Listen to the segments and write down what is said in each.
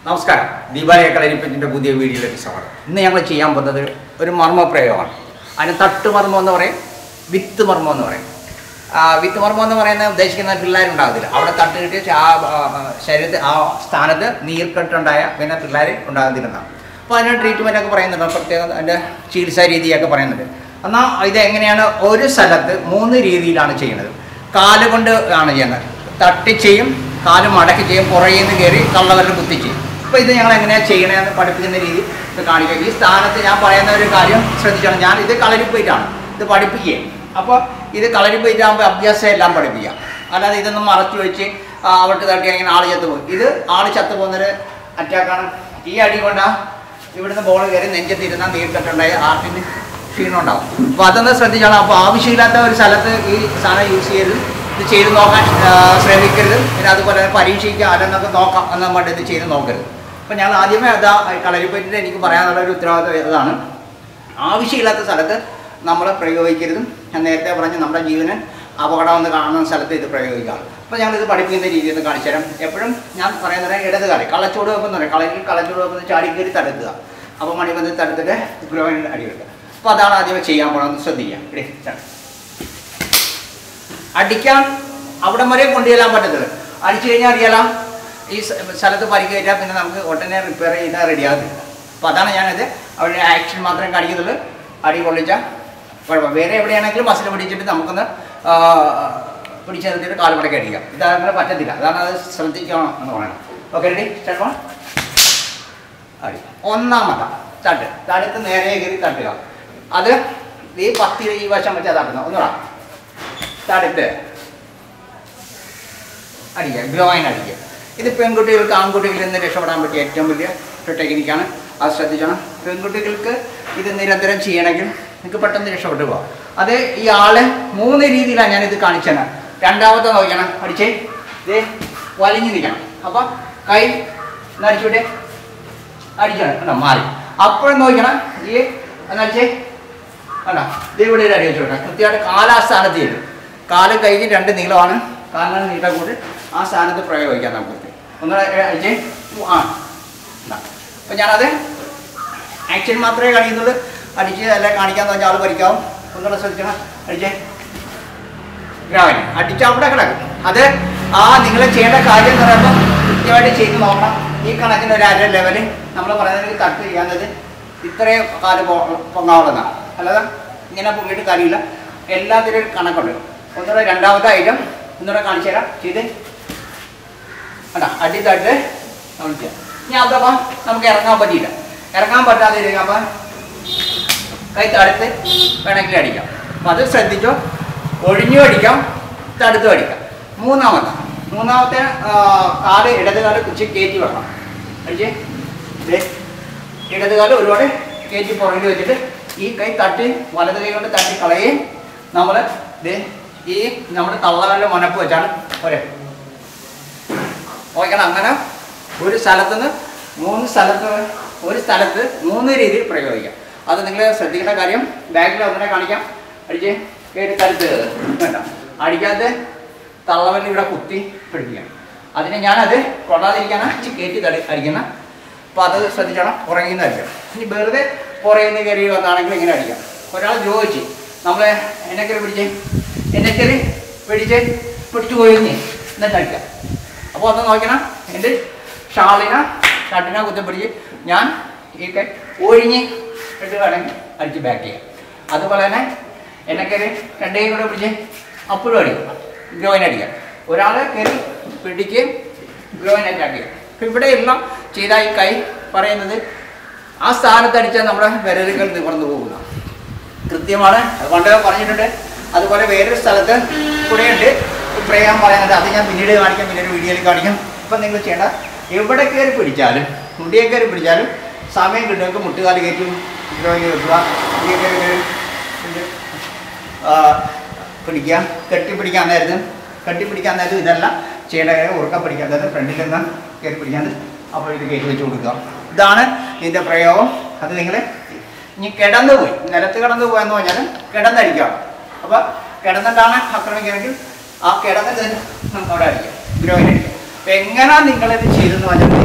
നമസ്കാരം ദീപാലയ കളരിപ്പറ്റിൻ്റെ പുതിയ വീഡിയോയിലേക്ക് സ്വാഗതം ഇന്ന് ഞങ്ങൾ ചെയ്യാൻ പോകുന്നത് ഒരു മർമ്മ പ്രയോഗമാണ് അതിന് തട്ടുമർമ്മം എന്ന് പറയും വിത്ത് മർമ്മം എന്ന് പറയും ആ, വിത്ത് മർമ്മം എന്ന് പറയുന്നത് ഉദ്ദേശിക്കുന്ന പിള്ളേരുണ്ടാകത്തില്ല അവിടെ തട്ട് കിട്ടി ആ ആ, ശരീരത്തിൽ ആ സ്ഥാനത്ത് നീർക്കെട്ടുണ്ടായ പിന്നെ പിള്ളേർ ഉണ്ടാകത്തില്ലെന്നാണ് അപ്പോൾ അതിന് ട്രീറ്റ്മെൻ്റ് ഒക്കെ പറയുന്നുണ്ട് പ്രത്യേകം അതിൻ്റെ ചികിത്സാ രീതിയൊക്കെ പറയുന്നുണ്ട് എന്നാൽ ഇത് എങ്ങനെയാണ് ഒരു സ്ഥലത്ത് മൂന്ന് രീതിയിലാണ് ചെയ്യുന്നത് കാല് കൊണ്ട് ആണ് ചെയ്യുന്നത് തട്ടി ചെയ്യും കാല് മടക്കി ചെയ്യും പുറകിൽ നിന്ന് കയറി കള്ളവരിൽ കുത്തി ചെയ്യും അപ്പോൾ ഇത് ഞങ്ങൾ എങ്ങനെയാണ് ചെയ്യണമെന്ന് പഠിപ്പിക്കുന്ന രീതി ഇത് കാണിക്കുക ഈ സ്ഥാനത്ത് ഞാൻ പറയുന്ന ഒരു കാര്യം ശ്രദ്ധിച്ചോണം ഞാൻ ഇത് കളരിപ്പോയിട്ടാണ് ഇത് പഠിപ്പിക്കുകയും അപ്പോൾ ഇത് കളരിപ്പോയിട്ടാകുമ്പോൾ അഭ്യാസം എല്ലാം പഠിപ്പിക്കാം അല്ലാതെ ഇതൊന്നും മറച്ചു വെച്ച് ആ, അവർക്ക് തട്ടി ഇങ്ങനെ ആൾ ചത്തു പോകും ഇത് ആൾ ചത്തു പോകുന്നൊരു അറ്റാക്കാണ് ഈ അടി കൊണ്ടാ ഇവിടുന്ന് ബോൾ കയറി നെഞ്ചത്തിരുന്നാൽ നീർക്കെട്ടുണ്ടായി ആർട്ടിന് ക്ഷീണം ഉണ്ടാവും അപ്പോൾ അതൊന്ന് ശ്രദ്ധിച്ചോണം അപ്പോൾ ആവശ്യമില്ലാത്ത ഒരു സ്ഥലത്ത് ഈ സാധനം യൂസ് ചെയ്യരുത് ഇത് ചെയ്ത് നോക്കാൻ ആ, ശ്രമിക്കരുത് പിന്നെ അതുപോലെ തന്നെ പരീക്ഷിക്കുക അല്ലെന്നൊക്കെ നോക്കാം എന്ന് പറഞ്ഞിട്ട് ഇത് ചെയ്ത് നോക്കരുത് അപ്പോൾ ഞാൻ ആദ്യമേ അതാ കളരിപ്പറ്റിൻ്റെ എനിക്ക് പറയാനുള്ള ഒരു ഉത്തരവാദിത്വം ഇതാണ് ആവശ്യമില്ലാത്ത സ്ഥലത്ത് നമ്മൾ പ്രയോഗിക്കരുതും ഞാൻ നേരത്തെ പറഞ്ഞ് നമ്മുടെ ജീവന് അപകടമെന്ന് കാണുന്ന സ്ഥലത്ത് ഇത് പ്രയോഗിക്കാം അപ്പോൾ ഞങ്ങളിത് പഠിപ്പിക്കുന്ന രീതി ഒന്ന് കാണിച്ചു തരാം എപ്പോഴും ഞാൻ പറയുന്നത് ഇടത് കാലം കള്ളച്ചൂട് വെക്കുന്ന പറയും കളരിൽ കള്ളച്ചൂട് വെക്കുന്ന ചാടിക്കരി തടുക്കുക അപ്പോൾ മണിബന്ധത്തിൽ തടുത്തിട്ട് ഗ്രോയിനിൽ അടിവെക്കുക അപ്പോൾ അതാണ് ആദ്യമേ ചെയ്യാൻ പോകണമെന്ന് ശ്രദ്ധിക്കാം ഇടേ ചാടി അടിക്കാൻ അവിടം വരെ കൊണ്ടുചെല്ലാൻ പറ്റത്തില്ല അടിച്ചു കഴിഞ്ഞാൽ അറിയാലോ ഈ സ- സ്ഥലത്ത് പരിക്കേറ്റാൽ പിന്നെ നമുക്ക് ഉടനെ റിപ്പയർ ചെയ്താൽ റെഡിയാകത്തില്ല അപ്പോൾ അതാണ് ഞാനത് അവിടെ ആക്ഷൻ മാത്രമേ കാണിക്കുന്നുള്ളൂ അടി കൊള്ളിച്ചാൽ കുഴപ്പം വേറെ എവിടെയാണെങ്കിലും മസിൽ പിടിച്ചിട്ട് നമുക്കൊന്ന് ആ, പിടിച്ച് നിർത്തിയിട്ട് കാല് മടക്കി അടിക്കാം ഇതങ്ങനെ പറ്റത്തില്ല അതാണ് അത് ശ്രദ്ധിക്കണം എന്ന് പറയുന്നത് ഓക്കെ റെഡി സ്റ്റാർട്ട് അടി ഒന്നാമത്തെ തട്ട് തടുത്ത് നേരെ കയറി തട്ടുക അത് ഈ പത്തി ഈ വശം വെച്ചാൽ തട്ടുന്നത് ഒന്നുകൂടാ തടുത്ത് അടിക്കുക ഗ്രോയിൻ അടിക്കുക ഇത് പെൺകുട്ടികൾക്ക് ആൺകുട്ടികളിൽ നിന്ന് രക്ഷപ്പെടാൻ പറ്റിയ ഏറ്റവും വലിയ ഒരു ടെക്നിക്കാണ് അത് ശ്രദ്ധിക്കണം പെൺകുട്ടികൾക്ക് ഇത് നിരന്തരം ചെയ്യണമെങ്കിൽ നിങ്ങൾക്ക് പെട്ടെന്ന് രക്ഷപ്പെട്ടു പോകാം അത് ഈ ആള് മൂന്ന് രീതിയിലാണ് ഞാനിത് കാണിച്ചത് രണ്ടാമത്തെ നോക്കണം അടിച്ചേ ഇത് വലിഞ്ഞു നിൽക്കണം അപ്പം കൈ നടിച്ചുവിട്ടെ അടിക്കണം കണ്ടോ മാറി അപ്പോഴും നോക്കണം ഈ എന്നടിച്ചേ കണ്ടോ ഇത് ഇവിടെ ഒരു അടി വെച്ചു കൊടുക്കാം കൃത്യമായിട്ട് കാലാ സ്ഥാനത്ത് ചെയ്തു കാലും കൈക്കും രണ്ട് നീളമാണ് കാലിനാണ് നീട്ടം കൂടി ആ സ്ഥാനത്ത് പ്രയോഗിക്കാം നമുക്ക് ഒന്നുകൂടെ അടിച്ചേ ആ അപ്പം ഞാനത് ആക്ഷൻ മാത്രമേ കാണിക്കുന്നുള്ളൂ അടിച്ച് അല്ല കാണിക്കാന്ന് വെച്ചാൽ ആൾ പഠിക്കാവും ഒന്നുകൂടെ ശ്രദ്ധിക്കണം അടിച്ചേ ഗ്രാവന് അടിച്ച് അവിടെ കിടക്കും അത് ആ നിങ്ങൾ ചെയ്യേണ്ട കാര്യം എന്ന് പറയുമ്പോൾ കൃത്യമായിട്ട് ചെയ്ത് നോക്കണം ഈ കണക്കിന് ഒരു അര ലെവല് നമ്മൾ പറയുന്നത് തട്ട് ചെയ്യാന്നത് ഇത്രയും കാല് പൊ- പൊങ്ങാവുന്നതാണ് അല്ലാതെ ഇങ്ങനെ പൊങ്ങിയിട്ട് കാര്യമില്ല എല്ലാത്തിനും ഒരു കണക്കുണ്ട് ഒന്നുകൂടെ രണ്ടാമത്തെ ഐറ്റം ഒന്നുകൂടെ കാണിച്ചു തരാം ചെയ്ത് അല്ല അടി തട്ട് നമ്മൾ ചെയ്യാം ഇനി അതപ്പം നമുക്ക് ഇറങ്ങാൻ പറ്റിയില്ല ഇറങ്ങാൻ പറ്റാതെ ഇരിക്കുമ്പോൾ കൈ തടുത്ത് വേണമെങ്കിൽ അടിക്കാം അപ്പം അത് ശ്രദ്ധിച്ചോ ഒഴിഞ്ഞു അടിക്കാം തടുത്തും അടിക്കാം മൂന്നാമത്തെ മൂന്നാമത്തെ ആ, കാല് ഇടത് കാല് കുച്ചി കയറ്റി വെക്കണം അടിച്ചേ ദേ, ഇടത് കാല് ഒരുപാട് കയറ്റി പുറകിൽ വെച്ചിട്ട് ഈ കൈ തട്ടി വലത് കൈ കൊണ്ട് തട്ടി കളയുകയും നമ്മൾ ഈ നമ്മുടെ തള്ളകാലിൻ്റെ മുനപ്പ് വെച്ചാണ് ഒരേ ഓക്കണം അങ്ങനെ ഒരു സ്ഥലത്തുനിന്ന് മൂന്ന് സ്ഥലത്ത് ഒരു സ്ഥലത്ത് മൂന്ന് രീതിയിൽ പ്രയോഗിക്കാം അത് നിങ്ങൾ ശ്രദ്ധിക്കേണ്ട കാര്യം ബാക്കിൽ ഒന്നിനെ കാണിക്കാം അടിച്ച് കയറി കരുത്ത് വേണ്ട അടിക്കാതെ തള്ളവല്ലി ഇവിടെ കുത്തി പിടിപ്പിക്കണം അതിന് ഞാനത് കൊള്ളാതിരിക്കാനാണ് ഇച്ചിരി കയറ്റി തടി അടിക്കുന്ന അപ്പോൾ അത് ശ്രദ്ധിച്ചോണം പുറകിൽ നിന്ന് അടിക്കാം ഇനി വെറുതെ പുറകിൽ നിന്ന് കയറി വന്നാണെങ്കിൽ ഇങ്ങനെ അടിക്കാം ഒരാൾ ചോദിച്ചു നമ്മൾ എന്നെ കയറി പിടിച്ചേ എന്നെ കയറി പിടിച്ച് പിടിച്ചു പോയി എന്നിട്ട് അടിക്കാം അപ്പോൾ ഒന്ന് നോക്കണം എൻ്റെ ഷാളിന ഷർട്ടിനെ കുത്തിപ്പിടിച്ച് ഞാൻ ഈ കൈ ഒഴിഞ്ഞ് ഇട്ട് വേണമെങ്കിൽ അടിച്ച് ബാക്ക് ചെയ്യാം അതുപോലെ തന്നെ എന്നെ കയറി രണ്ടേയും കൂടെ പിടിച്ച് അപ്പോഴും അടിക്കും ഗ്രോയിൻ അടിക്കാം ഒരാൾ കയറി പിടിക്കുകയും ഗ്രോയിൻ അറ്റാക്ക് ചെയ്യും അപ്പോൾ ഇവിടെ എല്ലാം ചെയ്ത ഈ കൈ പറയുന്നത് ആ സ്ഥാനത്ത് അടിച്ചാൽ നമ്മുടെ വിരലുകൾ നിവർന്നു പോകുന്നു കൃത്യമാണ് അത് പണ്ട് പറഞ്ഞിട്ടുണ്ട് അതുപോലെ വേറൊരു സ്ഥലത്ത് കൂടെയുണ്ട് പ്രയോഗം പറയുന്നത് അത് ഞാൻ പിന്നീട് കാണിക്കാം പിന്നീട് വീഡിയോയിൽ കാണിക്കാം ഇപ്പം നിങ്ങൾ ചെയ്യേണ്ട എവിടെ കയറി പിടിച്ചാലും മുടിയെ കയറി പിടിച്ചാലും സമയം കിട്ടുമെങ്കിൽ മുട്ടുകാല് കയറ്റി ഗ്രോയിന് വെക്കുക മുടിയെ കയറി കയറി പിടിച്ച്, ആ, പിടിക്കുക കെട്ടിപ്പിടിക്കാൻ നേരത്ത് കെട്ടിപ്പിടിക്കാൻ നേരത്ത് ഇതല്ല ചെയ്യേണ്ട കാര്യം ഉറക്കം പിടിക്കാൻ അതായത് ഫ്രണ്ടിൽ നിന്ന് കയറി പിടിക്കാൻ അപ്പോൾ ഇത് കയറ്റി വെച്ച് കൊടുക്കുക ഇതാണ് ഇതിൻ്റെ പ്രയോഗം അത് നിങ്ങൾ ഇനി കിടന്നു പോയി നിലത്ത് കിടന്നു പോയെന്ന് പറഞ്ഞാൽ കിടന്നടിക്കാം അപ്പോൾ കിടന്നിട്ടാണ് ആക്രമിക്കുകയാണെങ്കിൽ ആ കിടന്നിട്ട് നമുക്ക് അവിടെ അടിക്കാം ഗ്രോയിൻ അടിക്കാം അപ്പം എങ്ങനെ നിങ്ങളിത് ചെയ്തെന്ന് പറഞ്ഞാൽ നിരന്തരം ഇത്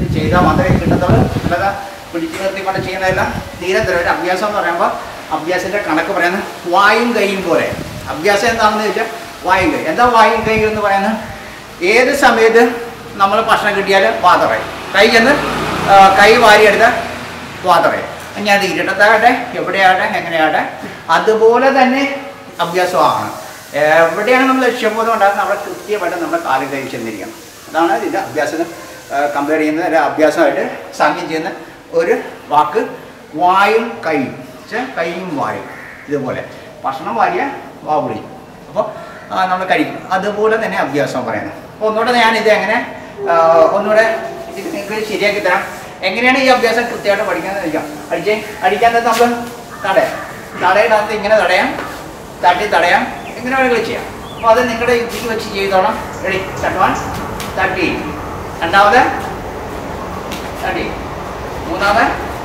ചെയ്താൽ മാത്രമേ കിട്ടത്തുള്ളൂ അല്ലാതെ പിടിച്ചു നിർത്തിക്കൊണ്ട് ചെയ്യുന്നതല്ല നിരന്തരം ഒരു അഭ്യാസം എന്ന് പറയുമ്പോൾ അഭ്യാസത്തിൻ്റെ കണക്ക് പറയുന്നത് വായും കൈയും പോലെ അഭ്യാസം എന്താണെന്ന് ചോദിച്ചാൽ വായും കൈ എന്താ വായും കൈ എന്ന് പറയുന്നത് ഏത് സമയത്ത് നമ്മൾ ഭക്ഷണം കിട്ടിയാൽ വാതറയും കൈ ചെന്ന് ആ, കൈ വാരിയെടുത്ത് വാതറയും ഞാൻ അത് ഇരുട്ടത്താകട്ടെ എവിടെയാകട്ടെ എങ്ങനെയാകട്ടെ അതുപോലെ തന്നെ അഭ്യാസമാണ് എവിടെയാണ് നമ്മൾ ലക്ഷ്യബോധം ഉണ്ടാകുന്നത് അവിടെ കൃത്യമായിട്ട് നമ്മുടെ കാലും കൈ ചെന്നിരിക്കണം അതാണ് ഇതിൻ്റെ അഭ്യാസം കമ്പയർ ചെയ്യുന്ന ഒരു അഭ്യാസമായിട്ട് സാമ്യം ചെയ്യുന്ന ഒരു വാക്ക് വായും കൈയും വെച്ചാൽ കൈയും വായും ഇതുപോലെ ഭക്ഷണം വാരിയ വാ വിളി അപ്പോൾ നമ്മൾ കഴിക്കും അതുപോലെ തന്നെ അഭ്യാസം പറയുന്നത് അപ്പോൾ ഒന്നുകൂടെ ഞാൻ ഇത് എങ്ങനെ ആ, ഒന്നുകൂടെ ഇത് നിങ്ങൾക്ക് ശരിയാക്കി തരാം എങ്ങനെയാണ് ഈ അഭ്യാസം കൃത്യമായിട്ട് പഠിക്കുന്നത് ചോദിക്കാം അടിച്ചേ അടിക്കാൻ നേരത്ത് നമ്മൾ തടയാം തടയിടാത്ത ഇങ്ങനെ തടയാം തട്ടി തടയാം എങ്ങനെ വേണമെങ്കിലും ചെയ്യാം അപ്പോൾ അത് നിങ്ങളുടെ യുക്തിക്ക് വെച്ച് ചെയ്തോളാം റെഡി തട്ടുവാൻ തട്ടി രണ്ടാമത് തട്ടി മൂന്നാമത്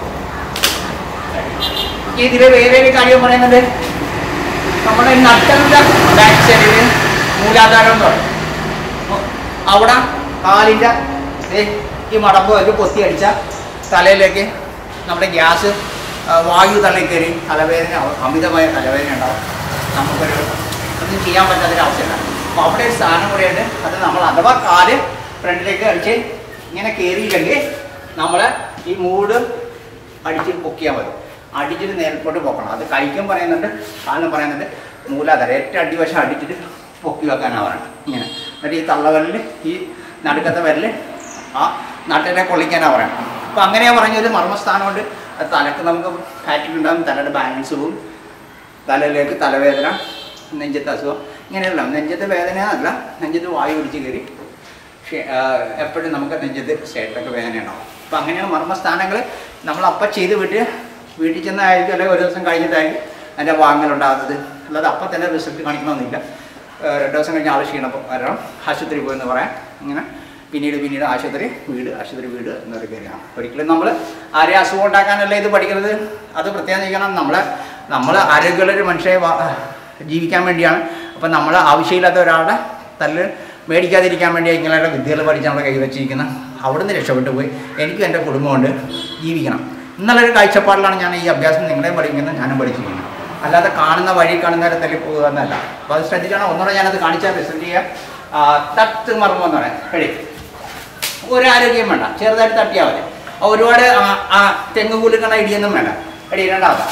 ഇതിൽ വേറെ ഒരു കാര്യം പറയുന്നുണ്ട് നമ്മുടെ നട്ടലിൻ്റെ ബാക്ക് സൈഡിൽ മൂലാധാരം എന്ന് പറയും അപ്പൊ അവിടെ കാലിൻ്റെ ദേ ഈ മടമ്പ് വെച്ച് പൊത്തി അടിച്ച തലയിലേക്ക് നമ്മുടെ ഗ്യാസ് ആ, വായു തലയിൽ കയറി തലവേദന ആവും. അമിതമായ തലവേദന ഉണ്ടാവും നമുക്കൊരു ഒന്നും ചെയ്യാൻ പറ്റാത്തൊരവസ്ഥയാണ് അപ്പോൾ അവിടെ ഒരു സ്ഥാനം കൂടെയുണ്ട് അത് നമ്മൾ അഥവാ കാല് ഫ്രണ്ടിലേക്ക് അടിച്ച് ഇങ്ങനെ കയറിയില്ലെങ്കിൽ നമ്മൾ ഈ മൂട് അടിച്ച് പൊക്കിയാൽ മതി അടിച്ചിട്ട് നേരിട്ടോട്ട് പൊക്കണം അത് കഴിക്കും പറയുന്നുണ്ട് കാലിനും പറയുന്നുണ്ട് മൂലാധാരം ഏറ്റവും അടിവശം അടിച്ചിട്ട് പൊക്കി വെക്കാനാണ് പറയുന്നത് ഇങ്ങനെ എന്നിട്ട് ഈ തള്ളവരൽ ഈ നടുക്കത്തെ വിരൽ ആ നട്ടിനെ കൊള്ളിക്കാനാണ് പറയുന്നത് അപ്പോൾ അങ്ങനെയാണ് പറഞ്ഞൊരു മർമ്മസ്ഥാനമുണ്ട് അത് തലക്ക് നമുക്ക് ഫാറ്റിക് ഉണ്ടാകും തലയുടെ ബാലൻസ് പോവും തലയിലേക്ക് തലവേദന നെഞ്ചത്തെ അസുഖം ഇങ്ങനെയുള്ള നെഞ്ചത്തെ വേദന അല്ല നെഞ്ചത്ത് വായു പിടിച്ച് കയറി ക്ഷേ- ആ, എപ്പോഴും നമുക്ക് നെഞ്ചത്ത് സൈഡിലൊക്കെ വേദന ഉണ്ടാവും അപ്പം അങ്ങനെയാണ് മർമ്മസ്ഥാനങ്ങൾ നമ്മൾ അപ്പം ചെയ്ത് വിട്ട് വീട്ടിൽ ചെന്നായിരിക്കും അല്ലെങ്കിൽ ഒരു ദിവസം കഴിഞ്ഞിട്ടായിരിക്കും അതിൻ്റെ വാങ്ങലുണ്ടാകുന്നത് അല്ലാതെ അപ്പം തന്നെ റിസൾട്ട് കാണിക്കണമെന്നില്ല ആ, രണ്ട് ദിവസം കഴിഞ്ഞ് ആൾ ക്ഷീണപ്പോൾ വരണം ആശുപത്രി പോയെന്ന് പറയാം ഇങ്ങനെ പിന്നീട് പിന്നീട് ആശുപത്രി വീട് ആശുപത്രി വീട് എന്നൊരു കാര്യമാണ് ഒരിക്കലും നമ്മൾ ആരെയും അസുഖം ഉണ്ടാക്കാനല്ല ഇത് പഠിക്കുന്നത് അത് പ്രത്യേകം ചെയ്യണം നമ്മളെ നമ്മൾ ആരോഗ്യമുള്ള ഒരു മനുഷ്യരെ വാ- ജീവിക്കാൻ വേണ്ടിയാണ് അപ്പം നമ്മൾ ആവശ്യമില്ലാത്ത ഒരാളുടെ തല്ല് മേടിക്കാതിരിക്കാൻ വേണ്ടി ഇങ്ങനെയുള്ള വിദ്യകൾ പഠിച്ച് നമ്മളെ കൈവച്ചിരിക്കുന്ന അവിടുന്ന് രക്ഷപ്പെട്ടു പോയി എനിക്കും എൻ്റെ കുടുംബമുണ്ട് ജീവിക്കണം എന്നുള്ളൊരു കാഴ്ചപ്പാടിലാണ് ഞാൻ ഈ അഭ്യാസം നിങ്ങളെയും പഠിക്കുന്നത് ഞാനും പഠിച്ചിരിക്കുന്നത് അല്ലാതെ കാണുന്ന വഴി കാണുന്നവരെ തല്ലി പോകുക എന്നല്ല അപ്പോൾ അത് ശ്രദ്ധിക്കണം ഒന്നുകൂടെ ഞാനത് കാണിച്ചാൽ പ്രസൻറ്റ് ചെയ്യാം ആ, തട്ട് മർമ്മം എന്ന് പറയാം ready? ഒരു ആരോഗ്യം വേണ്ട ചെറുതായിട്ട് തട്ടിയാൽ മതി ആ, ഒരുപാട് ആ- ആ തെങ്ങ് കുലുക്കണ ഇടിയൊന്നും വേണ്ട എടി രണ്ടാമതാ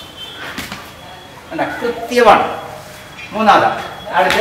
വേണ്ട കൃത്യമാണ് മൂന്നാമതാ അടുത്ത്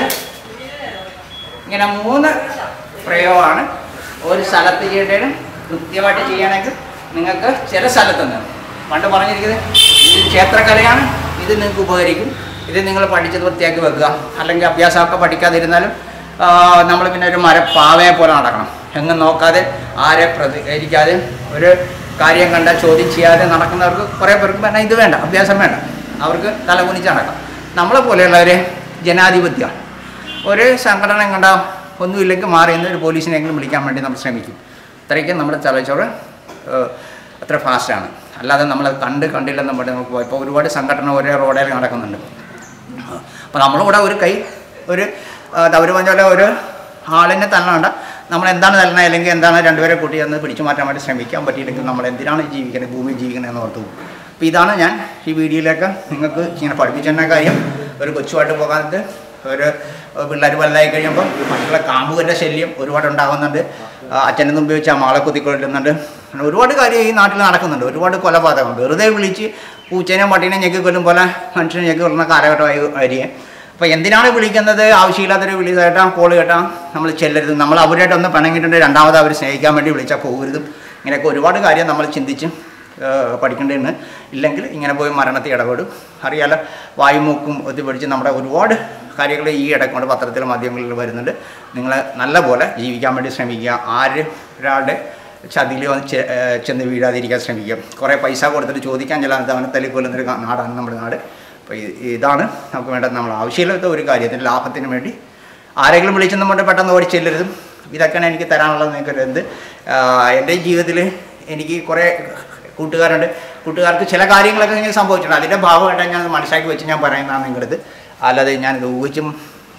ഇങ്ങനെ മൂന്ന് പ്രയോഗമാണ് ഒരു സ്ഥലത്ത് ചെയ്യേണ്ടത് കൃത്യമായിട്ട് ചെയ്യണമെങ്കിൽ നിങ്ങൾക്ക് ചില സ്ഥലത്തുനിന്ന് പണ്ട് പറഞ്ഞിരിക്കുന്നത് ഇത് ക്ഷേത്രകലയാണ് ഇത് നിങ്ങൾക്ക് ഉപകരിക്കും ഇത് നിങ്ങൾ പഠിച്ചത് വൃത്തിയാക്കി വെക്കുക അല്ലെങ്കിൽ അഭ്യാസമൊക്കെ പഠിക്കാതിരുന്നാലും നമ്മൾ പിന്നെ ഒരു മരപ്പാവയെ പോലെ നടക്കണം എങ്ങും നോക്കാതെ ആരെ പ്രതികരിക്കാതെ ഒരു കാര്യം കണ്ട ചോദ്യം ചെയ്യാതെ നടക്കുന്നവർക്ക് കുറേ പേർക്ക് പറഞ്ഞാൽ ഇത് വേണ്ട അഭ്യാസം വേണ്ട അവർക്ക് തലകുനിച്ച് നടക്കാം നമ്മളെ പോലെയുള്ളവർ ജനാധിപത്യമാണ് ഒരു സംഘടന കണ്ട ഒന്നുമില്ലെങ്കിൽ മാറി നിന്ന് ഒരു പോലീസിനെങ്കിലും വിളിക്കാൻ വേണ്ടി നമ്മൾ ശ്രമിക്കും അത്രയ്ക്കും നമ്മുടെ തലച്ചോറ് ഏഹ്, അത്ര ഫാസ്റ്റാണ് അല്ലാതെ നമ്മൾ കണ്ട് കണ്ടില്ലെന്ന് പറഞ്ഞ് നമുക്ക് പോയി ഇപ്പോൾ ഒരുപാട് സംഘടന ഒരേ റോഡിൽ നടക്കുന്നുണ്ട് അപ്പോൾ നമ്മളിവിടെ ഒരു കൈ ഒരു അവർ പറഞ്ഞ പോലെ ഒരു ആളിനെ തല്ലണ്ട നമ്മൾ എന്താണ് തല്ലണ അല്ലെങ്കിൽ എന്താണ് രണ്ടുപേരെ കൂട്ടി എന്ന് പിടിച്ചു മാറ്റാൻ വേണ്ടി ശ്രമിക്കാൻ പറ്റിയില്ലെങ്കിൽ നമ്മൾ എന്തിനാണ് ജീവിക്കുന്നത് ഭൂമിയിൽ ജീവിക്കുന്നത് എന്ന് ഓർത്തു പോകും അപ്പോൾ ഇതാണ് ഞാൻ ഈ വീഡിയോയിലേക്ക് നിങ്ങൾക്ക് ഇങ്ങനെ പഠിപ്പിച്ചെന്ന കാര്യം ഒരു കൊച്ചുമായിട്ട് പോകാനത്ത് ഒരു പിള്ളേർ വലുതായി കഴിയുമ്പോൾ മറ്റുള്ള കാമ്പുകളുടെ ശല്യം ഒരുപാട് ഉണ്ടാകുന്നുണ്ട് ആ, അച്ഛനെ മുമ്പ് വെച്ച് അമ്മാളെ കുത്തിക്കൊള്ളുന്നുണ്ട് അങ്ങനെ ഒരുപാട് കാര്യം ഈ നാട്ടിൽ നടക്കുന്നുണ്ട് ഒരുപാട് കൊലപാതകം വെറുതെ വിളിച്ച് പൂച്ചേനെയും പട്ടീനെയും ഞെക്കി കൊല്ലും പോലെ മനുഷ്യനെ ഞെക്കി കൊല്ലുന്ന കാലഘട്ടമായി വരികയെ അപ്പോൾ എന്തിനാണ് വിളിക്കുന്നത് ആവശ്യമില്ലാത്തൊരു വിളി കേട്ടാ കോൾ കേട്ടാ നമ്മൾ ചെല്ലരുത് നമ്മൾ അവരായിട്ട് ഒന്ന് പിണങ്ങിയിട്ടുണ്ട് രണ്ടാമത് അവർ സ്നേഹിക്കാൻ വേണ്ടി വിളിച്ചാൽ പോകരുതും ഇങ്ങനെയൊക്കെ ഒരുപാട് കാര്യം നമ്മൾ ചിന്തിച്ച് ഏഹ്, പഠിക്കേണ്ടതെന്ന് ഇല്ലെങ്കിൽ ഇങ്ങനെ പോയി മരണത്തിൽ ഇടപെടും അറിയാലോ വായുമൂക്കും ഒത്തി പിടിച്ച് നമ്മുടെ ഒരുപാട് കാര്യങ്ങൾ ഈ ഇടക്കൊണ്ട് പത്രത്തിലും മാധ്യമങ്ങളിൽ വരുന്നുണ്ട് നിങ്ങൾ നല്ല പോലെ ജീവിക്കാൻ വേണ്ടി ശ്രമിക്കുക ആര് ഒരാളുടെ ചതിയിൽ വന്ന് ചെ- ഏഹ് ചെന്ന് വീഴാതിരിക്കാൻ ശ്രമിക്കുക കുറേ പൈസ കൊടുത്തിട്ട് ചോദിക്കാൻ ചില അവനെ തല്ലിക്കൊല്ലുന്നൊരു കാ- നാടാണ് നമ്മുടെ നാട് അപ്പോൾ ഇതാണ് നമുക്ക് വേണ്ടത് നമ്മൾ ആവശ്യമില്ലാത്ത ഒരു കാര്യത്തിന് ലാഭത്തിന് വേണ്ടി ആരെങ്കിലും വിളിച്ചെന്നും കൊണ്ട് പെട്ടെന്ന് ഓടി ചെല്ലരുതും ഇതൊക്കെയാണ് എനിക്ക് തരാനുള്ളത് നിങ്ങൾക്ക് എന്ത് എൻ്റെ ജീവിതത്തിൽ എനിക്ക് കുറേ കൂട്ടുകാരുണ്ട് കൂട്ടുകാർക്ക് ചില കാര്യങ്ങളൊക്കെ ഇങ്ങനെ സംഭവിച്ചിട്ടുണ്ട് അതിൻ്റെ ഭാഗമായിട്ടാണ് ഞാൻ അത് മനസ്സിലാക്കി വെച്ച് ഞാൻ പറയുന്നതാണ് നിങ്ങളുടെ അടുത്ത് അല്ലാതെ ഞാൻ ഇത് ഊഹിച്ചും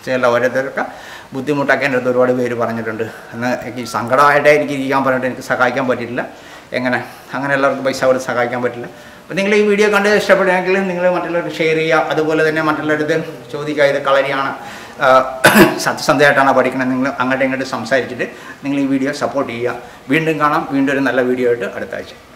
ചില ഓരോരുത്തർക്ക് ബുദ്ധിമുട്ടൊക്കെ എൻ്റെ അടുത്ത് ഒരുപാട് പേര് പറഞ്ഞിട്ടുണ്ട് എന്നാൽ എനിക്ക് സങ്കടമായിട്ടേ എനിക്ക് ഇരിക്കാൻ പറഞ്ഞിട്ട് എനിക്ക് സഹായിക്കാൻ പറ്റിയിട്ടില്ല എങ്ങനെ അങ്ങനെ എല്ലാവർക്കും പൈസ കൊടുത്ത് സഹായിക്കാൻ പറ്റില്ല അപ്പോൾ നിങ്ങൾ ഈ വീഡിയോ കണ്ട് ഇഷ്ടപ്പെടുകയാണെങ്കിൽ നിങ്ങൾ മറ്റുള്ളവർക്ക് ഷെയർ ചെയ്യുക അതുപോലെ തന്നെ മറ്റുള്ളവരടുത്ത് ചോദിക്കുക ഇത് കളരിയാണ് ആ, സത്യസന്ധമായിട്ടാണ് പഠിക്കണത് നിങ്ങൾ അങ്ങോട്ടും ഇങ്ങോട്ട് സംസാരിച്ചിട്ട് നിങ്ങൾ ഈ വീഡിയോ സപ്പോർട്ട് ചെയ്യുക വീണ്ടും കാണാം വീണ്ടും ഒരു നല്ല വീഡിയോ ആയിട്ട് അടുത്ത ആഴ്ച